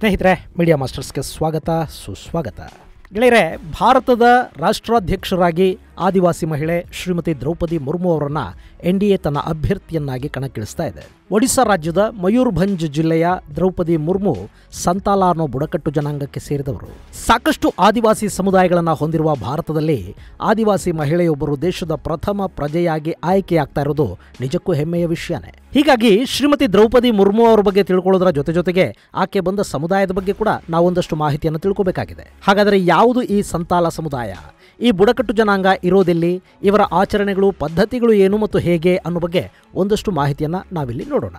ಸ್ನೇಹಿತರೆ ಮೀಡಿಯಾ ಮಾಸ್ಟರ್ಸ್ಗೆ ಸ್ವಾಗತ ಸುಸ್ವಾಗತ ಗೆಳೆಯರೆ ಭಾರತದ ರಾಷ್ಟ್ರಾಧ್ಯಕ್ಷರಾಗಿ ಆದಿವಾಸಿ ಮಹಿಳೆ ಶ್ರೀಮತಿ ದ್ರೌಪದಿ ಮುರ್ಮು ಅವರನ್ನ ಎನ್ ಡಿ ಎ ತನ್ನ ಅಭ್ಯರ್ಥಿಯನ್ನಾಗಿ ಕಣಕ್ಕಿಳಿಸ್ತಾ ಇದೆ ಒಡಿಶಾ ರಾಜ್ಯದ ಮಯೂರ್ಭಂಜ್ ಜಿಲ್ಲೆಯ ದ್ರೌಪದಿ ಮುರ್ಮು ಸಂತಾಲ ಅನ್ನೋ ಬುಡಕಟ್ಟು ಜನಾಂಗಕ್ಕೆ ಸೇರಿದವರು ಸಾಕಷ್ಟು ಆದಿವಾಸಿ ಸಮುದಾಯಗಳನ್ನು ಹೊಂದಿರುವ ಭಾರತದಲ್ಲಿ ಆದಿವಾಸಿ ಮಹಿಳೆಯೊಬ್ಬರು ದೇಶದ ಪ್ರಥಮ ಪ್ರಜೆಯಾಗಿ ಆಯ್ಕೆಯಾಗ್ತಾ ಇರೋದು ನಿಜಕ್ಕೂ ಹೆಮ್ಮೆಯ ವಿಷಯನೇ ಹೀಗಾಗಿ ಶ್ರೀಮತಿ ದ್ರೌಪದಿ ಮುರ್ಮು ಅವರ ಬಗ್ಗೆ ತಿಳ್ಕೊಳ್ಳೋದರ ಜೊತೆ ಜೊತೆಗೆ ಆಕೆ ಬಂದ ಸಮುದಾಯದ ಬಗ್ಗೆ ಕೂಡ ನಾವೊಂದಷ್ಟು ಮಾಹಿತಿಯನ್ನು ತಿಳ್ಕೋಬೇಕಾಗಿದೆ ಹಾಗಾದರೆ ಯಾವುದು ಈ ಸಂತಾಲ ಸಮುದಾಯ ಈ ಬುಡಕಟ್ಟು ಜನಾಂಗ ಇರೋದೆಲ್ಲಿ ಇವರ ಆಚರಣೆಗಳು ಪದ್ಧತಿಗಳು ಏನು ಮತ್ತು ಹೇಗೆ ಅನ್ನೋ ಬಗ್ಗೆ ಒಂದಷ್ಟು ಮಾಹಿತಿಯನ್ನು ನಾವಿಲ್ಲಿ ನೋಡೋಣ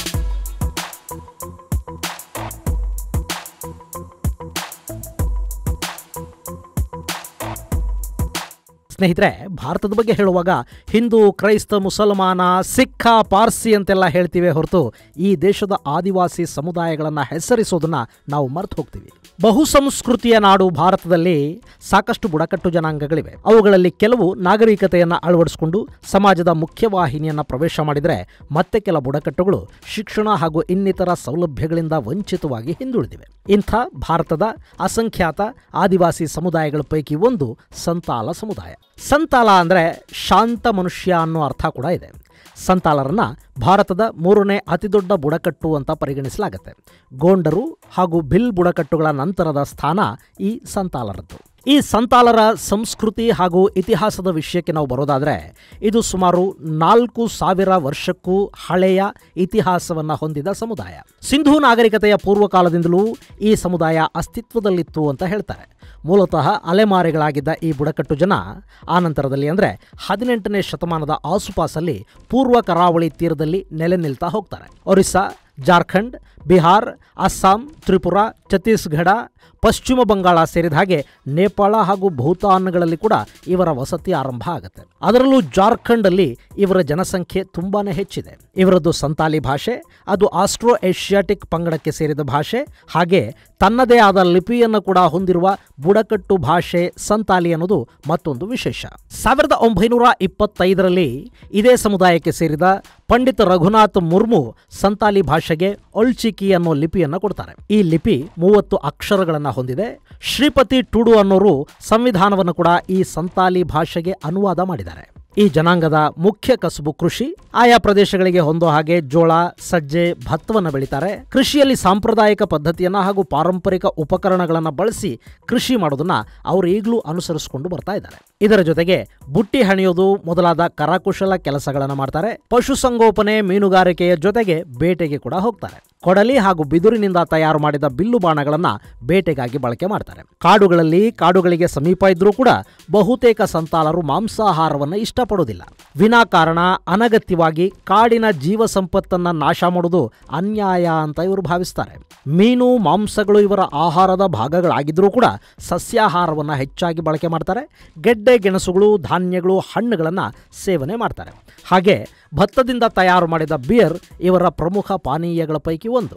ಸ್ನೇಹಿತರೆ ಭಾರತದ ಬಗ್ಗೆ ಹೇಳುವಾಗ ಹಿಂದೂ ಕ್ರೈಸ್ತ ಮುಸಲ್ಮಾನ ಸಿಖ್ ಪಾರ್ಸಿ ಅಂತೆಲ್ಲ ಹೇಳ್ತೀವಿ ಹೊರತು ಈ ದೇಶದ ಆದಿವಾಸಿ ಸಮುದಾಯಗಳನ್ನು ಹೆಸರಿಸೋದನ್ನ ನಾವು ಮರೆತು ಹೋಗ್ತೀವಿ ಬಹುಸಂಸ್ಕೃತಿಯ ನಾಡು ಭಾರತದಲ್ಲಿ ಸಾಕಷ್ಟು ಬುಡಕಟ್ಟು ಜನಾಂಗಗಳಿವೆ ಅವುಗಳಲ್ಲಿ ಕೆಲವು ನಾಗರಿಕತೆಯನ್ನು ಅಳವಡಿಸಿಕೊಂಡು ಸಮಾಜದ ಮುಖ್ಯವಾಹಿನಿಯನ್ನು ಪ್ರವೇಶ ಮಾಡಿದರೆ ಮತ್ತೆ ಕೆಲ ಬುಡಕಟ್ಟುಗಳು ಶಿಕ್ಷಣ ಹಾಗೂ ಇನ್ನಿತರ ಸೌಲಭ್ಯಗಳಿಂದ ವಂಚಿತವಾಗಿ ಹಿಂದುಳಿದಿವೆ ಇಂಥ ಭಾರತದ ಅಸಂಖ್ಯಾತ ಆದಿವಾಸಿ ಸಮುದಾಯಗಳ ಪೈಕಿ ಒಂದು ಸಂತಾಲ ಸಮುದಾಯ ಸಂತಾಲ ಅಂದರೆ ಶಾಂತ ಮನುಷ್ಯ ಅನ್ನೋ ಅರ್ಥ ಕೂಡ ಇದೆ ಸಂತಾಲರನ್ನ ಭಾರತದ ಮೂರನೇ ಅತಿದೊಡ್ಡ ಬುಡಕಟ್ಟು ಅಂತ ಪರಿಗಣಿಸಲಾಗುತ್ತೆ ಗೋಂಡರು ಹಾಗೂ ಭಿಲ್ ಬುಡಕಟ್ಟುಗಳ ನಂತರದ ಸ್ಥಾನ ಈ ಸಂತಾಲರದ್ದು ಈ ಸಂತಾಲರ ಸಂಸ್ಕೃತಿ ಹಾಗೂ ಇತಿಹಾಸದ ವಿಷಯಕ್ಕೆ ನಾವು ಬರೋದಾದರೆ ಇದು ಸುಮಾರು ನಾಲ್ಕು ಸಾವಿರ ವರ್ಷಕ್ಕೂ ಹಳೆಯ ಇತಿಹಾಸವನ್ನು ಹೊಂದಿದ ಸಮುದಾಯ ಸಿಂಧೂ ನಾಗರಿಕತೆಯ ಪೂರ್ವಕಾಲದಿಂದಲೂ ಈ ಸಮುದಾಯ ಅಸ್ತಿತ್ವದಲ್ಲಿತ್ತು ಅಂತ ಹೇಳ್ತಾರೆ ಮೂಲತಃ ಅಲೆಮಾರಿಗಳಾಗಿದ್ದ ಈ ಬುಡಕಟ್ಟು ಜನ ಆನಂತರದಲ್ಲಿ ಅಂದರೆ ಹದಿನೆಂಟನೇ ಶತಮಾನದ ಆಸುಪಾಸಲ್ಲಿ ಪೂರ್ವ ಕರಾವಳಿ ತೀರದಲ್ಲಿ ನೆಲೆ ನಿಲ್ತಾ ಹೋಗ್ತಾರೆ ಒರಿಸ್ಸಾ ಜಾರ್ಖಂಡ್ ಬಿಹಾರ್ ಅಸ್ಸಾಂ ತ್ರಿಪುರ ಛತ್ತೀಸ್ಗಢ ಪಶ್ಚಿಮ ಬಂಗಾಳ ಸೇರಿದ ಹಾಗೆ ನೇಪಾಳ ಹಾಗೂ ಭೂತಾನ್ಗಳಲ್ಲಿ ಕೂಡ ಇವರ ವಸತಿ ಆರಂಭ ಆಗುತ್ತೆ ಅದರಲ್ಲೂ ಜಾರ್ಖಂಡಲ್ಲಿ ಇವರ ಜನಸಂಖ್ಯೆ ತುಂಬಾನೇ ಹೆಚ್ಚಿದೆ ಇವರದ್ದು ಸಂತಾಲಿ ಭಾಷೆ ಅದು ಆಸ್ಟ್ರೋ ಏಷ್ಯಾಟಿಕ್ ಪಂಗಡಕ್ಕೆ ಸೇರಿದ ಭಾಷೆ ಹಾಗೆ ತನ್ನದೇ ಆದ ಲಿಪಿಯನ್ನು ಕೂಡ ಹೊಂದಿರುವ ಬುಡಕಟ್ಟು ಭಾಷೆ ಸಂತಾಲಿ ಅನ್ನೋದು ಮತ್ತೊಂದು ವಿಶೇಷ ಸಾವಿರದ ಒಂಬೈನೂರ ಇಪ್ಪತ್ತೈದರಲ್ಲಿ ಇದೇ ಸಮುದಾಯಕ್ಕೆ ಸೇರಿದ ಪಂಡಿತ ರಘುನಾಥ್ ಮುರ್ಮು ಸಂತಾಲಿ ಭಾಷೆಗೆ ಒಳ್ಚಿಕಿ ಅನ್ನೋ ಲಿಪಿಯನ್ನು ಕೊಡ್ತಾರೆ ಈ ಲಿಪಿ ಮೂವತ್ತು ಅಕ್ಷರಗಳನ್ನು ಹೊಂದಿದೆ ಶ್ರೀಪತಿ ಟುಡು ಅನ್ನೋರು ಸಂವಿಧಾನವನ್ನು ಕೂಡ ಈ ಸಂತಾಲಿ ಭಾಷೆಗೆ ಅನುವಾದ ಮಾಡಿದ್ದಾರೆ ಈ ಜನಾಂಗದ ಮುಖ್ಯ ಕಸುಬು ಕೃಷಿ ಆಯಾ ಪ್ರದೇಶಗಳಿಗೆ ಹೊಂದೋ ಹಾಗೆ ಜೋಳ ಸಜ್ಜೆ ಭತ್ತವನ್ನು ಬೆಳೀತಾರೆ ಕೃಷಿಯಲ್ಲಿ ಸಾಂಪ್ರದಾಯಿಕ ಪದ್ಧತಿಯನ್ನ ಹಾಗೂ ಪಾರಂಪರಿಕ ಉಪಕರಣಗಳನ್ನು ಬಳಸಿ ಕೃಷಿ ಮಾಡೋದನ್ನ ಅವರು ಈಗಲೂ ಅನುಸರಿಸಿಕೊಂಡು ಬರ್ತಾ ಇದ್ದಾರೆ ಇದರ ಜೊತೆಗೆ ಬುಟ್ಟಿ ಹಣಿಯೋದು ಮೊದಲಾದ ಕರಕುಶಲ ಕೆಲಸಗಳನ್ನು ಮಾಡ್ತಾರೆ ಪಶುಸಂಗೋಪನೆ ಮೀನುಗಾರಿಕೆಯ ಜೊತೆಗೆ ಬೇಟೆಗೆ ಕೂಡ ಹೋಗ್ತಾರೆ ಕೊಡಲಿ ಹಾಗೂ ಬಿದುರಿನಿಂದ ತಯಾರು ಮಾಡಿದ ಬಿಲ್ಲು ಬಾಣಗಳನ್ನ ಬೇಟೆಗಾಗಿ ಬಳಕೆ ಮಾಡ್ತಾರೆ ಕಾಡುಗಳಲ್ಲಿ ಕಾಡುಗಳಿಗೆ ಸಮೀಪ ಇದ್ರೂ ಕೂಡ ಬಹುತೇಕ ಸಂತಾಲರು ಮಾಂಸಾಹಾರವನ್ನು ಇಷ್ಟಪಡೋದಿಲ್ಲ ವಿನಾಕಾರಣ ಅನಗತ್ಯವಾಗಿ ಕಾಡಿನ ಜೀವ ಸಂಪತ್ತನ್ನ ನಾಶ ಮಾಡೋದು ಅನ್ಯಾಯ ಅಂತ ಇವರು ಭಾವಿಸ್ತಾರೆ ಮೀನು ಮಾಂಸಗಳು ಇವರ ಆಹಾರದ ಭಾಗಗಳಾಗಿದ್ರೂ ಕೂಡ ಸಸ್ಯಾಹಾರವನ್ನು ಹೆಚ್ಚಾಗಿ ಬಳಕೆ ಮಾಡ್ತಾರೆ ಗೆಡ್ಡೆ ಗೆಣಸುಗಳು ಧಾನ್ಯಗಳು ಹಣ್ಣುಗಳನ್ನು ಸೇವನೆ ಮಾಡ್ತಾರೆ ಹಾಗೆ ಭತ್ತದಿಂದ ತಯಾರು ಮಾಡಿದ ಬಿಯರ್ ಇವರ ಪ್ರಮುಖ ಪಾನೀಯಗಳ ಪೈಕಿ ಒಂದು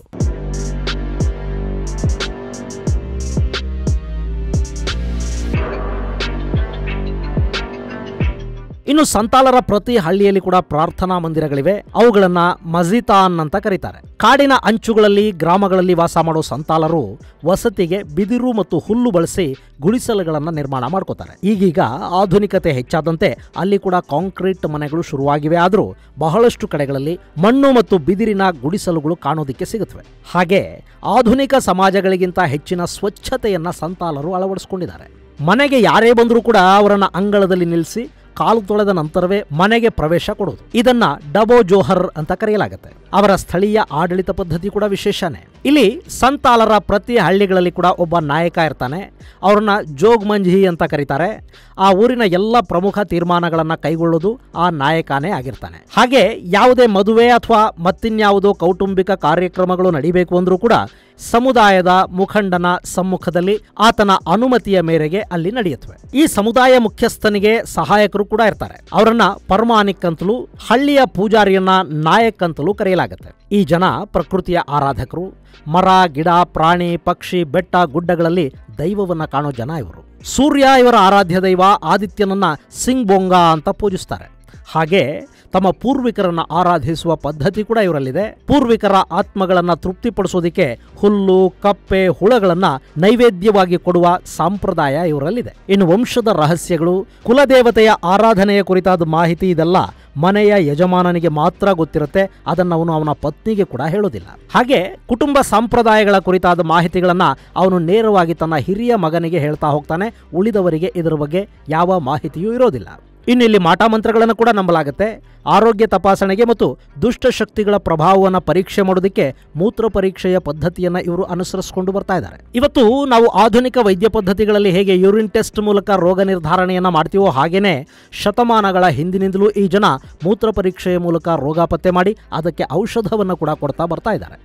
ಇನ್ನು ಸಂತಾಲರ ಪ್ರತಿ ಹಳ್ಳಿಯಲ್ಲಿ ಕೂಡ ಪ್ರಾರ್ಥನಾ ಮಂದಿರಗಳಿವೆ ಅವುಗಳನ್ನ ಮಜಿತಾನ್ ಅಂತ ಕರೀತಾರೆ ಕಾಡಿನ ಅಂಚುಗಳಲ್ಲಿ ಗ್ರಾಮಗಳಲ್ಲಿ ವಾಸ ಮಾಡೋ ಸಂತಾಲರು ವಸತಿಗೆ ಬಿದಿರು ಮತ್ತು ಹುಲ್ಲು ಬಳಸಿ ಗುಡಿಸಲುಗಳನ್ನು ನಿರ್ಮಾಣ ಮಾಡ್ಕೋತಾರೆ ಈಗೀಗ ಆಧುನಿಕತೆ ಹೆಚ್ಚಾದಂತೆ ಅಲ್ಲಿ ಕೂಡ ಕಾಂಕ್ರೀಟ್ ಮನೆಗಳು ಶುರುವಾಗಿವೆ ಆದರೂ ಬಹಳಷ್ಟು ಕಡೆಗಳಲ್ಲಿ ಮಣ್ಣು ಮತ್ತು ಬಿದಿರಿನ ಗುಡಿಸಲುಗಳು ಕಾಣೋದಿಕ್ಕೆ ಸಿಗುತ್ತವೆ ಹಾಗೆ ಆಧುನಿಕ ಸಮಾಜಗಳಿಗಿಂತ ಹೆಚ್ಚಿನ ಸ್ವಚ್ಛತೆಯನ್ನ ಸಂತಾಲರು ಅಳವಡಿಸಿಕೊಂಡಿದ್ದಾರೆ ಮನೆಗೆ ಯಾರೇ ಬಂದರೂ ಕೂಡ ಅವರನ್ನ ಅಂಗಳದಲ್ಲಿ ನಿಲ್ಲಿಸಿ ಕಾಲು ತೊಳೆದ ನಂತರವೇ ಮನೆಗೆ ಪ್ರವೇಶ ಕೊಡೋದು ಇದನ್ನ ಡಬೋ ಜೋಹರ್ ಅಂತ ಕರೆಯಲಾಗುತ್ತೆ ಅವರ ಸ್ಥಳೀಯ ಆಡಳಿತ ಪದ್ಧತಿ ಕೂಡ ವಿಶೇಷನೇ ಇಲ್ಲಿ ಸಂತಾಲರ ಪ್ರತಿ ಹಳ್ಳಿಗಳಲ್ಲಿ ಕೂಡ ಒಬ್ಬ ನಾಯಕ ಇರ್ತಾನೆ ಅವ್ರನ್ನ ಜೋಗ್ಮಂಜಿ ಅಂತ ಕರೀತಾರೆ ಆ ಊರಿನ ಎಲ್ಲ ಪ್ರಮುಖ ತೀರ್ಮಾನಗಳನ್ನು ಕೈಗೊಳ್ಳೋದು ಆ ನಾಯಕನೇ ಆಗಿರ್ತಾನೆ ಹಾಗೆ ಯಾವುದೇ ಮದುವೆ ಅಥವಾ ಮತ್ತಿನ್ಯಾವುದೋ ಕೌಟುಂಬಿಕ ಕಾರ್ಯಕ್ರಮಗಳು ನಡಿಬೇಕು ಅಂದ್ರೂ ಕೂಡ ಸಮುದಾಯದ ಮುಖಂಡನ ಸಮ್ಮುಖದಲ್ಲಿ ಆತನ ಅನುಮತಿಯ ಮೇರೆಗೆ ಅಲ್ಲಿ ನಡೆಯುತ್ತವೆ ಈ ಸಮುದಾಯ ಮುಖ್ಯಸ್ಥನಿಗೆ ಸಹಾಯಕರು ಕೂಡ ಇರ್ತಾರೆ ಅವರನ್ನ ಪರಮಾನಿಕ್ ಅಂತಲೂ ಹಳ್ಳಿಯ ಪೂಜಾರಿಯನ್ನ ನಾಯಕ್ ಅಂತಲೂ ಕರೆಯಲಾಗುತ್ತೆ ಈ ಜನ ಪ್ರಕೃತಿಯ ಆರಾಧಕರು ಮರ ಗಿಡ ಪ್ರಾಣಿ ಪಕ್ಷಿ ಬೆಟ್ಟ ಗುಡ್ಡಗಳಲ್ಲಿ ದೈವವನ್ನ ಕಾಣೋ ಜನ ಇವರು ಸೂರ್ಯ ಇವರ ಆರಾಧ್ಯ ದೈವ ಆದಿತ್ಯನನ್ನ ಸಿಂಗ್ ಬೊಂಗ ಅಂತ ಪೂಜಿಸ್ತಾರೆ ಹಾಗೆ ತಮ್ಮ ಪೂರ್ವಿಕರನ್ನ ಆರಾಧಿಸುವ ಪದ್ಧತಿ ಕೂಡ ಇವರಲ್ಲಿದೆ ಪೂರ್ವಿಕರ ಆತ್ಮಗಳನ್ನ ತೃಪ್ತಿಪಡಿಸೋದಿಕ್ಕೆ ಹುಲ್ಲು ಕಪ್ಪೆ ಹುಳಗಳನ್ನ ನೈವೇದ್ಯವಾಗಿ ಕೊಡುವ ಸಂಪ್ರದಾಯ ಇವರಲ್ಲಿದೆ ಇನ್ನು ವಂಶದ ರಹಸ್ಯಗಳು ಕುಲದೇವತೆಯ ಆರಾಧನೆಯ ಕುರಿತಾದ ಮಾಹಿತಿ ಇದೆಲ್ಲ ಮನೆಯ ಯಜಮಾನನಿಗೆ ಮಾತ್ರ ಗೊತ್ತಿರುತ್ತೆ ಅದನ್ನು ಅವನು ಅವನ ಪತ್ನಿಗೆ ಕೂಡ ಹೇಳೋದಿಲ್ಲ ಹಾಗೆ ಕುಟುಂಬ ಸಂಪ್ರದಾಯಗಳ ಕುರಿತಾದ ಮಾಹಿತಿಗಳನ್ನ ಅವನು ನೇರವಾಗಿ ತನ್ನ ಹಿರಿಯ ಮಗನಿಗೆ ಹೇಳ್ತಾ ಹೋಗ್ತಾನೆ ಉಳಿದವರಿಗೆ ಇದರ ಬಗ್ಗೆ ಯಾವ ಮಾಹಿತಿಯೂ ಇರೋದಿಲ್ಲ ಇನ್ನು ಇಲ್ಲಿ ಮಾಟಮಂತ್ರಗಳನ್ನು ಕೂಡ ನಂಬಲಾಗುತ್ತೆ ಆರೋಗ್ಯ ತಪಾಸಣೆಗೆ ಮತ್ತು ದುಷ್ಟ ಶಕ್ತಿಗಳ ಪ್ರಭಾವವನ್ನು ಪರೀಕ್ಷೆ ಮಾಡೋದಕ್ಕೆ ಮೂತ್ರ ಪರೀಕ್ಷೆಯ ಪದ್ಧತಿಯನ್ನು ಇವರು ಅನುಸರಿಸಿಕೊಂಡು ಬರ್ತಾ ಇದ್ದಾರೆ ಇವತ್ತು ನಾವು ಆಧುನಿಕ ವೈದ್ಯ ಪದ್ಧತಿಗಳಲ್ಲಿ ಹೇಗೆ ಯೂರಿನ್ ಟೆಸ್ಟ್ ಮೂಲಕ ರೋಗ ನಿರ್ಧಾರಣೆಯನ್ನು ಮಾಡ್ತೀವೋ ಹಾಗೇನೆ ಶತಮಾನಗಳ ಹಿಂದಿನಿಂದಲೂ ಈ ಜನ ಮೂತ್ರ ಪರೀಕ್ಷೆಯ ಮೂಲಕ ರೋಗ ಪತ್ತೆ ಮಾಡಿ ಅದಕ್ಕೆ ಔಷಧವನ್ನು ಕೂಡ ಕೊಡ್ತಾ ಬರ್ತಾ ಇದ್ದಾರೆ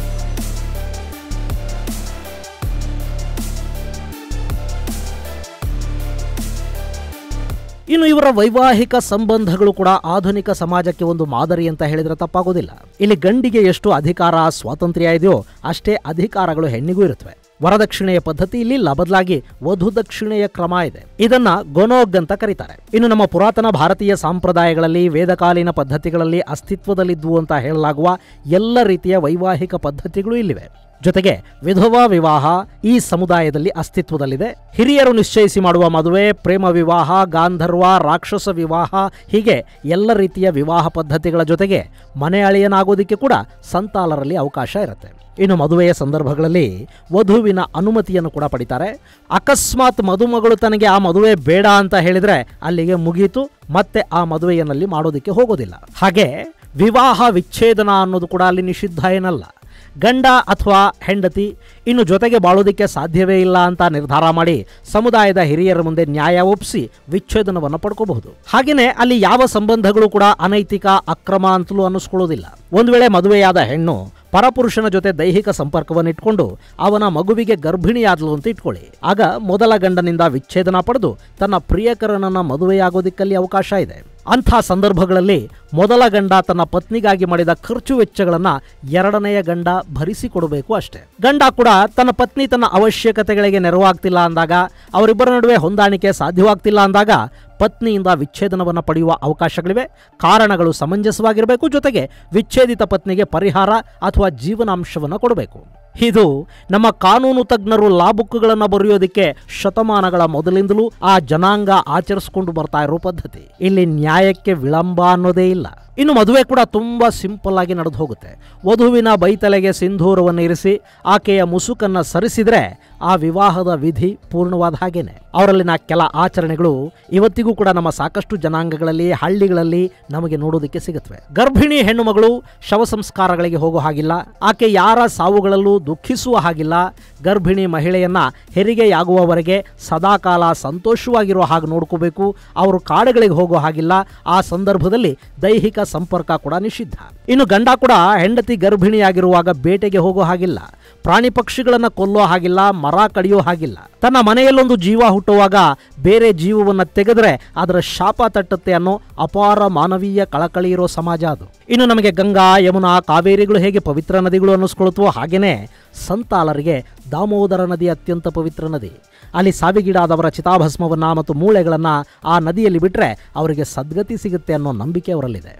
ಇನ್ನು ಇವರ ವೈವಾಹಿಕ ಸಂಬಂಧಗಳು ಕೂಡ ಆಧುನಿಕ ಸಮಾಜಕ್ಕೆ ಒಂದು ಮಾದರಿ ಅಂತ ಹೇಳಿದ್ರೆ ತಪ್ಪಾಗೋದಿಲ್ಲ ಇಲ್ಲಿ ಗಂಡಿಗೆ ಎಷ್ಟು ಅಧಿಕಾರ ಸ್ವಾತಂತ್ರ್ಯ ಇದೆಯೋ ಅಷ್ಟೇ ಅಧಿಕಾರಗಳು ಹೆಣ್ಣಿಗೂ ಇರುತ್ತವೆ ವರದಕ್ಷಿಣೆಯ ಪದ್ಧತಿ ಇಲ್ಲಿಲ್ಲ ಬದಲಾಗಿ ವಧು ದಕ್ಷಿಣೆಯ ಕ್ರಮ ಇದೆ ಇದನ್ನ ಗೊನೋಗ್ ಅಂತ ಕರೀತಾರೆ ಇನ್ನು ನಮ್ಮ ಪುರಾತನ ಭಾರತೀಯ ಸಂಪ್ರದಾಯಗಳಲ್ಲಿ ವೇದಕಾಲೀನ ಪದ್ಧತಿಗಳಲ್ಲಿ ಅಸ್ತಿತ್ವದಲ್ಲಿದ್ವು ಅಂತ ಹೇಳಲಾಗುವ ಎಲ್ಲ ರೀತಿಯ ವೈವಾಹಿಕ ಪದ್ಧತಿಗಳು ಇಲ್ಲಿವೆ ಜೊತೆಗೆ ವಿಧವಾ ವಿವಾಹ ಈ ಸಮುದಾಯದಲ್ಲಿ ಅಸ್ತಿತ್ವದಲ್ಲಿದೆ ಹಿರಿಯರು ನಿಶ್ಚಯಿಸಿ ಮಾಡುವ ಮದುವೆ ಪ್ರೇಮ ವಿವಾಹ ಗಾಂಧರ್ವ ರಾಕ್ಷಸ ವಿವಾಹ ಹೀಗೆ ಎಲ್ಲ ರೀತಿಯ ವಿವಾಹ ಪದ್ಧತಿಗಳ ಜೊತೆಗೆ ಮನೆ ಅಳಿಯನಾಗೋದಕ್ಕೆ ಕೂಡ ಸಂತಾಲರಲ್ಲಿ ಅವಕಾಶ ಇರುತ್ತೆ ಇನ್ನು ಮದುವೆಯ ಸಂದರ್ಭಗಳಲ್ಲಿ ವಧುವಿನ ಅನುಮತಿಯನ್ನು ಕೂಡ ಪಡಿತಾರೆ ಅಕಸ್ಮಾತ್ ಮದುಮಗಳು ತನಗೆ ಆ ಮದುವೆ ಬೇಡ ಅಂತ ಹೇಳಿದ್ರೆ ಅಲ್ಲಿಗೆ ಮುಗೀತು ಮತ್ತೆ ಆ ಮದುವೆಯನ್ನಲ್ಲಿ ಮಾಡೋದಕ್ಕೆ ಹೋಗೋದಿಲ್ಲ ಹಾಗೆ ವಿವಾಹ ವಿಚ್ಛೇದನ ಅನ್ನೋದು ಕೂಡ ಅಲ್ಲಿ ನಿಷಿದ್ಧ ಏನಲ್ಲ ಗಂಡ ಅಥವಾ ಹೆಂಡತಿ ಇನ್ನು ಜೊತೆಗೆ ಬಾಳೋದಕ್ಕೆ ಸಾಧ್ಯವೇ ಇಲ್ಲ ಅಂತ ನಿರ್ಧಾರ ಮಾಡಿ ಸಮುದಾಯದ ಹಿರಿಯರ ಮುಂದೆ ನ್ಯಾಯ ಒಪ್ಪಿಸಿ ವಿಚ್ಛೇದನವನ್ನು ಪಡ್ಕೋಬಹುದು ಹಾಗೆಯೇ ಅಲ್ಲಿ ಯಾವ ಸಂಬಂಧಗಳು ಕೂಡ ಅನೈತಿಕ ಅಕ್ರಮ ಅಂತಲೂ ಅನ್ನಿಸ್ಕೊಳ್ಳೋದಿಲ್ಲ ಒಂದು ವೇಳೆ ಮದುವೆಯಾದ ಹೆಣ್ಣು ಪರಪುರುಷನ ಜೊತೆ ದೈಹಿಕ ಸಂಪರ್ಕವನ್ನು ಇಟ್ಕೊಂಡು ಅವನ ಮಗುವಿಗೆ ಗರ್ಭಿಣಿಯಾದಲು ಅಂತ ಇಟ್ಕೊಳ್ಳಿ ಆಗ ಮೊದಲ ಗಂಡನಿಂದ ವಿಚ್ಛೇದನ ಪಡೆದು ತನ್ನ ಪ್ರಿಯಕರನನ್ನ ಮದುವೆಯಾಗೋದಿಕ್ಕಲ್ಲಿ ಅವಕಾಶ ಇದೆ ಅಂಥ ಸಂದರ್ಭಗಳಲ್ಲಿ ಮೊದಲ ಗಂಡ ತನ್ನ ಪತ್ನಿಗಾಗಿ ಮಾಡಿದ ಖರ್ಚು ವೆಚ್ಚಗಳನ್ನ ಎರಡನೆಯ ಗಂಡ ಭರಿಸಿಕೊಡಬೇಕು ಅಷ್ಟೇ ಗಂಡ ಕೂಡ ತನ್ನ ಪತ್ನಿ ತನ್ನ ಅವಶ್ಯಕತೆಗಳಿಗೆ ನೆರವಾಗ್ತಿಲ್ಲ ಅಂದಾಗ ಅವರಿಬ್ಬರ ನಡುವೆ ಹೊಂದಾಣಿಕೆ ಸಾಧ್ಯವಾಗ್ತಿಲ್ಲ ಅಂದಾಗ ಪತ್ನಿಯಿಂದ ವಿಚ್ಛೇದನವನ್ನು ಪಡೆಯುವ ಅವಕಾಶಗಳಿವೆ ಕಾರಣಗಳು ಸಮಂಜಸವಾಗಿರಬೇಕು ಜೊತೆಗೆ ವಿಚ್ಛೇದಿತ ಪತ್ನಿಗೆ ಪರಿಹಾರ ಅಥವಾ ಜೀವನಾಂಶವನ್ನು ಕೊಡಬೇಕು ಇದು ನಮ್ಮ ಕಾನೂನು ತಜ್ಞರು ಲಾ ಬುಕ್ಗಳನ್ನು ಬರೆಯೋದಕ್ಕೆ ಶತಮಾನಗಳ ಮೊದಲಿಂದಲೂ ಆ ಜನಾಂಗ ಆಚರಿಸಿಕೊಂಡು ಬರ್ತಾ ಇರೋ ಪದ್ಧತಿ ಇಲ್ಲಿ ನ್ಯಾಯಕ್ಕೆ ವಿಳಂಬ ಅನ್ನೋದೇ ಇಲ್ಲ ಇನ್ನು ಮದುವೆ ಕೂಡ ತುಂಬ ಸಿಂಪಲ್ ಆಗಿ ನಡೆದು ಹೋಗುತ್ತೆ ವಧುವಿನ ಬೈತಲೆಗೆ ಸಿಂಧೂರವನ್ನು ಇರಿಸಿ ಆಕೆಯ ಮುಸುಕನ್ನು ಸರಿಸಿದ್ರೆ ಆ ವಿವಾಹದ ವಿಧಿ ಪೂರ್ಣವಾದ ಹಾಗೇನೆ ಅವರಲ್ಲಿನ ಕೆಲ ಆಚರಣೆಗಳು ಇವತ್ತಿಗೂ ಕೂಡ ನಮ್ಮ ಸಾಕಷ್ಟು ಜನಾಂಗಗಳಲ್ಲಿ ಹಳ್ಳಿಗಳಲ್ಲಿ ನಮಗೆ ನೋಡೋದಕ್ಕೆ ಸಿಗುತ್ತವೆ ಗರ್ಭಿಣಿ ಹೆಣ್ಣು ಮಗಳು ಶವ ಸಂಸ್ಕಾರಗಳಿಗೆ ಹೋಗೋ ಹಾಗಿಲ್ಲ ಆಕೆ ಯಾರ ಸಾವುಗಳಲ್ಲೂ ದುಃಖಿಸುವ ಹಾಗಿಲ್ಲ ಗರ್ಭಿಣಿ ಮಹಿಳೆಯನ್ನ ಹೆರಿಗೆಯಾಗುವವರೆಗೆ ಸದಾಕಾಲ ಸಂತೋಷವಾಗಿರುವ ಹಾಗೆ ನೋಡ್ಕೋಬೇಕು ಅವರು ಕಾಡುಗಳಿಗೆ ಹೋಗೋ ಹಾಗಿಲ್ಲ ಆ ಸಂದರ್ಭದಲ್ಲಿ ದೈಹಿಕ ಸಂಪರ್ಕ ಕೂಡ ನಿಷಿದ್ಧ ಇನ್ನು ಗಂಡ ಕೂಡ ಹೆಂಡತಿ ಗರ್ಭಿಣಿಯಾಗಿರುವಾಗ ಬೇಟೆಗೆ ಹೋಗೋ ಹಾಗಿಲ್ಲ ಪ್ರಾಣಿ ಪಕ್ಷಿಗಳನ್ನ ಕೊಲ್ಲೋ ಹಾಗಿಲ್ಲ ಮರ ಕಡಿಯೋ ಹಾಗಿಲ್ಲ ತನ್ನ ಮನೆಯಲ್ಲೊಂದು ಜೀವ ಹುಟ್ಟುವಾಗ ಬೇರೆ ಜೀವವನ್ನ ತೆಗೆದ್ರೆ ಅದರ ಶಾಪ ತಟ್ಟುತ್ತೆ ಅನ್ನೋ ಅಪಾರ ಮಾನವೀಯ ಕಳಕಳಿ ಇರೋ ಸಮಾಜ ಅದು ಇನ್ನು ನಮಗೆ ಗಂಗಾ ಯಮುನಾ ಕಾವೇರಿಗಳು ಹೇಗೆ ಪವಿತ್ರ ನದಿಗಳು ಅನ್ನಿಸ್ಕೊಳ್ತವೋ ಹಾಗೇನೆ ಸಂತಾಲರಿಗೆ ದಾಮೋದರ ನದಿ ಅತ್ಯಂತ ಪವಿತ್ರ ನದಿ ಅಲ್ಲಿ ಸಾವಿಗೀಡಾದವರ ಚಿತಾಭಸ್ಮವನ್ನ ಮತ್ತು ಮೂಳೆಗಳನ್ನ ಆ ನದಿಯಲ್ಲಿ ಬಿಟ್ಟರೆ ಅವರಿಗೆ ಸದ್ಗತಿ ಸಿಗುತ್ತೆ ಅನ್ನೋ ನಂಬಿಕೆ ಅವರಲ್ಲಿದೆ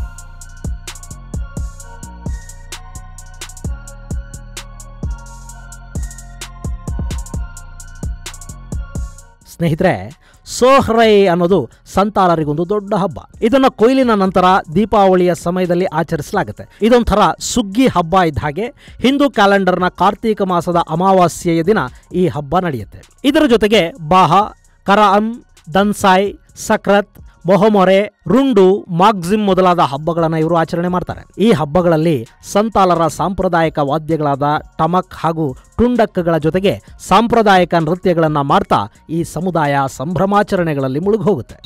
ಸ್ನೇಹಿತರೆ ಸೋಹ್ರೈ ಅನ್ನೋದು ಸಂತಾಲರಿಗೊಂದು ದೊಡ್ಡ ಹಬ್ಬ ಇದನ್ನ ಕೊಯ್ಲಿನ ನಂತರ ದೀಪಾವಳಿಯ ಸಮಯದಲ್ಲಿ ಆಚರಿಸಲಾಗುತ್ತೆ ಇದೊಂಥರ ಸುಗ್ಗಿ ಹಬ್ಬ ಇದ್ದ ಹಾಗೆ ಹಿಂದೂ ಕ್ಯಾಲೆಂಡರ್ನ ಕಾರ್ತೀಕ ಮಾಸದ ಅಮಾವಾಸ್ಯೆಯ ದಿನ ಈ ಹಬ್ಬ ನಡೆಯುತ್ತೆ ಇದರ ಜೊತೆಗೆ ಬಾಹ ಕರಾಮ್ ದನ್ಸಾಯ್ ಸಕ್ರತ್ ಮೊಹಮೊರೆ ರುಂಡು ಮಾಗ್ಜಿಮ್ ಮೊದಲಾದ ಹಬ್ಬಗಳನ್ನು ಇವರು ಆಚರಣೆ ಮಾಡ್ತಾರೆ ಈ ಹಬ್ಬಗಳಲ್ಲಿ ಸಂತಾಲರ ಸಾಂಪ್ರದಾಯಿಕ ವಾದ್ಯಗಳಾದ ಟಮಕ್ ಹಾಗೂ ಟುಂಡಕ್ಕಗಳ ಜೊತೆಗೆ ಸಾಂಪ್ರದಾಯಿಕ ನೃತ್ಯಗಳನ್ನು ಮಾಡ್ತಾ ಈ ಸಮುದಾಯ ಸಂಭ್ರಮಾಚರಣೆಗಳಲ್ಲಿ ಮುಳುಗೋಗುತ್ತೆ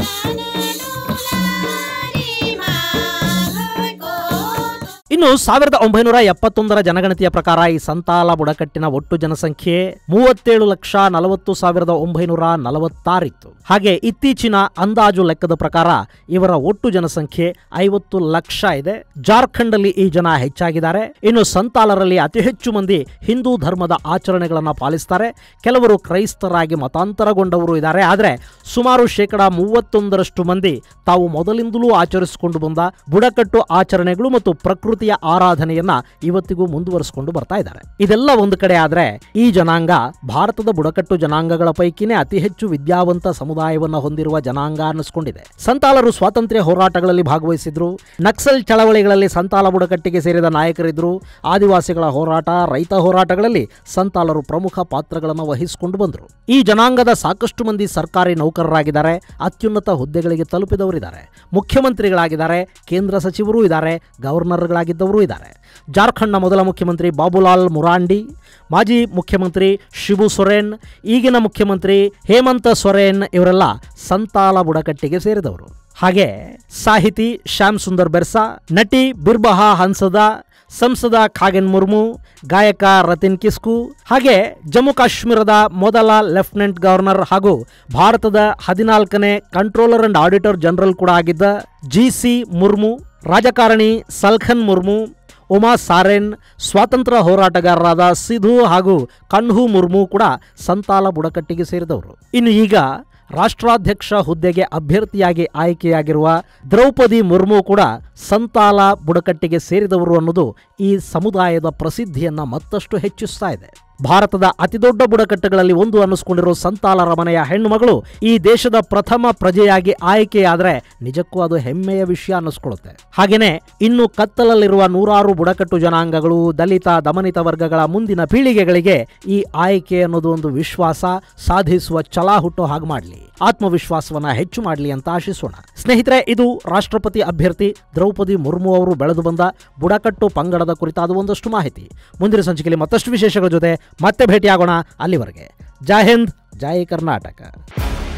ಇನ್ನು ಸಾವಿರದ ಒಂಬೈನೂರ ಎಪ್ಪತ್ತೊಂದರ ಜನಗಣತಿಯ ಪ್ರಕಾರ ಈ ಸಂತಾಲ ಬುಡಕಟ್ಟಿನ ಒಟ್ಟು ಜನಸಂಖ್ಯೆ ಮೂವತ್ತೇಳು ಲಕ್ಷ ನಲವತ್ತು ಸಾವಿರದ ಒಂಬೈನೂರ ನಲವತ್ತಾರಿತ್ತು ಹಾಗೆ ಇತ್ತೀಚಿನ ಅಂದಾಜು ಲೆಕ್ಕದ ಪ್ರಕಾರ ಇವರ ಒಟ್ಟು ಜನಸಂಖ್ಯೆ ಐವತ್ತು ಲಕ್ಷ ಇದೆ ಜಾರ್ಖಂಡ್ ಅಲ್ಲಿ ಈ ಜನ ಹೆಚ್ಚಾಗಿದ್ದಾರೆ ಇನ್ನು ಸಂತಾಲರಲ್ಲಿ ಅತಿ ಹೆಚ್ಚು ಮಂದಿ ಹಿಂದೂ ಧರ್ಮದ ಆಚರಣೆಗಳನ್ನು ಪಾಲಿಸ್ತಾರೆ ಕೆಲವರು ಕ್ರೈಸ್ತರಾಗಿ ಮತಾಂತರಗೊಂಡವರು ಇದ್ದಾರೆ ಆದರೆ ಸುಮಾರು ಶೇಕಡ ಮೂವತ್ತೊಂದರಷ್ಟು ಮಂದಿ ತಾವು ಮೊದಲಿಂದಲೂ ಆಚರಿಸಿಕೊಂಡು ಬಂದ ಬುಡಕಟ್ಟು ಆಚರಣೆಗಳು ಮತ್ತು ಪ್ರಕೃತಿಯ ಆರಾಧನೆಯನ್ನ ಇವತ್ತಿಗೂ ಮುಂದುವರಿಸಿಕೊಂಡು ಬರ್ತಾ ಇದ್ದಾರೆ ಇದೆಲ್ಲ ಒಂದು ಕಡೆ ಆದ್ರೆ ಈ ಜನಾಂಗ ಭಾರತದ ಬುಡಕಟ್ಟು ಜನಾಂಗಗಳ ಪೈಕಿನೇ ಅತಿ ಹೆಚ್ಚು ವಿದ್ಯಾವಂತ ಸಮುದಾಯವನ್ನ ಹೊಂದಿರುವ ಜನಾಂಗ ಅನ್ನಿಸ್ಕೊಂಡಿದೆ ಸಂತಾಲರು ಸ್ವಾತಂತ್ರ್ಯ ಹೋರಾಟಗಳಲ್ಲಿ ಭಾಗವಹಿಸಿದ್ರು ನಕ್ಸಲ್ ಚಳವಳಿಗಳಲ್ಲಿ ಸಂತಾಲ ಬುಡಕಟ್ಟಿಗೆ ಸೇರಿದ ನಾಯಕರಿದ್ರು ಆದಿವಾಸಿಗಳ ಹೋರಾಟ ರೈತ ಹೋರಾಟಗಳಲ್ಲಿ ಸಂತಾಲರು ಪ್ರಮುಖ ಪಾತ್ರಗಳನ್ನು ವಹಿಸಿಕೊಂಡು ಬಂದರು ಈ ಜನಾಂಗದ ಸಾಕಷ್ಟು ಮಂದಿ ಸರ್ಕಾರಿ ನೌಕರರಾಗಿದ್ದಾರೆ ಅತ್ಯುನ್ನತ ಹುದ್ದೆಗಳಿಗೆ ತಲುಪಿದವರಿದ್ದಾರೆ ಮುಖ್ಯಮಂತ್ರಿಗಳಾಗಿದ್ದಾರೆ ಕೇಂದ್ರ ಸಚಿವರೂ ಇದ್ದಾರೆ ಗವರ್ನರ್ಗಳಾಗಿದ್ದವರು ಇದ್ದಾರೆ ಜಾರ್ಖಂಡ್ನ ಮೊದಲ ಮುಖ್ಯಮಂತ್ರಿ ಬಾಬುಲಾಲ್ ಮುರಾಂಡಿ ಮಾಜಿ ಮುಖ್ಯಮಂತ್ರಿ ಶಿಬು ಸೊರೇನ್ ಈಗಿನ ಮುಖ್ಯಮಂತ್ರಿ ಹೇಮಂತ ಸೊರೇನ್ ಇವರೆಲ್ಲ ಸಂತಾಲ ಬುಡಕಟ್ಟಿಗೆ ಸೇರಿದವರು ಹಾಗೆ ಸಾಹಿತಿ ಶ್ಯಾಮ್ ಸುಂದರ್ ಬೆರ್ಸಾ ನಟಿ ಬಿರ್ಬಹಾ ಹನ್ಸದ ಸಂಸದ ಖಾಗೆನ್ ಮುರ್ಮು ಗಾಯಕ ರತಿನ್ ಕಿಸ್ಕು ಹಾಗೆ ಜಮ್ಮು ಕಾಶ್ಮೀರದ ಮೊದಲ ಲೆಫ್ಟಿನೆಂಟ್ ಗವರ್ನರ್ ಹಾಗೂ ಭಾರತದ ಹದಿನಾಲ್ಕನೇ ಕಂಟ್ರೋಲರ್ ಅಂಡ್ ಆಡಿಟರ್ ಜನರಲ್ ಕೂಡ ಆಗಿದ್ದ ಜಿ ಸಿ ಮುರ್ಮು ರಾಜಕಾರಣಿ ಸಲ್ಖನ್ ಮುರ್ಮು ಉಮಾ ಸಾರೆನ್ ಸ್ವಾತಂತ್ರ್ಯ ಹೋರಾಟಗಾರರಾದ ಸಿಧು ಹಾಗೂ ಕನ್ಹು ಮುರ್ಮು ಕೂಡ ಸಂತಾಲ ಬುಡಕಟ್ಟಿಗೆ ಸೇರಿದವರು ಇನ್ನು ಈಗ ರಾಷ್ಟ್ರಾಧ್ಯಕ್ಷ ಹುದ್ದೆಗೆ ಅಭ್ಯರ್ಥಿಯಾಗಿ ಆಯ್ಕೆಯಾಗಿರುವ ದ್ರೌಪದಿ ಮುರ್ಮು ಕೂಡ ಸಂತಾಲ ಬುಡಕಟ್ಟಿಗೆ ಸೇರಿದವರು ಅನ್ನೋದು ಈ ಸಮುದಾಯದ ಪ್ರಸಿದ್ಧಿಯನ್ನ ಮತ್ತಷ್ಟು ಹೆಚ್ಚಿಸ್ತಾ ಇದೆ ಭಾರತದ ಅತಿದೊಡ್ಡ ಬುಡಕಟ್ಟುಗಳಲ್ಲಿ ಒಂದು ಅನ್ನಿಸ್ಕೊಂಡಿರೋ ಸಂತಾಲರ ಮನೆಯ ಹೆಣ್ಣುಮಗಳು ಈ ದೇಶದ ಪ್ರಥಮ ಪ್ರಜೆಯಾಗಿ ಆಯ್ಕೆಯಾದರೆ ನಿಜಕ್ಕೂ ಅದು ಹೆಮ್ಮೆಯ ವಿಷಯ ಅನ್ನಿಸ್ಕೊಳ್ಳುತ್ತೆ ಹಾಗೇನೆ ಇನ್ನು ಕತ್ತಲಲ್ಲಿರುವ ನೂರಾರು ಬುಡಕಟ್ಟು ಜನಾಂಗಗಳು ದಲಿತ ದಮನಿತ ವರ್ಗಗಳ ಮುಂದಿನ ಪೀಳಿಗೆಗಳಿಗೆ ಈ ಆಯ್ಕೆ ಅನ್ನೋದು ಒಂದು ವಿಶ್ವಾಸ ಸಾಧಿಸುವ ಛಲ ಹುಟ್ಟೋ ಹಾಗೆ ಮಾಡಲಿ ಆತ್ಮವಿಶ್ವಾಸವನ್ನ ಹೆಚ್ಚು ಮಾಡಲಿ ಅಂತ ಆಶಿಸೋಣ ಸ್ನೇಹಿತರೆ ಇದು ರಾಷ್ಟ್ರಪತಿ ಅಭ್ಯರ್ಥಿ ದ್ರೌಪದಿ ಮುರ್ಮು ಅವರು ಬೆಳೆದು ಬಂದ ಬುಡಕಟ್ಟು ಪಂಗಡದ ಕುರಿತಾದ ಒಂದಷ್ಟು ಮಾಹಿತಿ ಮುಂದಿನ ಸಂಚಿಕೆಯಲ್ಲಿ ಮತ್ತಷ್ಟು ವಿಶೇಷಗಳ ಜೊತೆ ಮತ್ತೆ ಭೇಟಿಯಾಗೋಣ ಅಲ್ಲಿವರೆಗೆ ಜೈ ಹಿಂದ್ ಜೈ ಕರ್ನಾಟಕ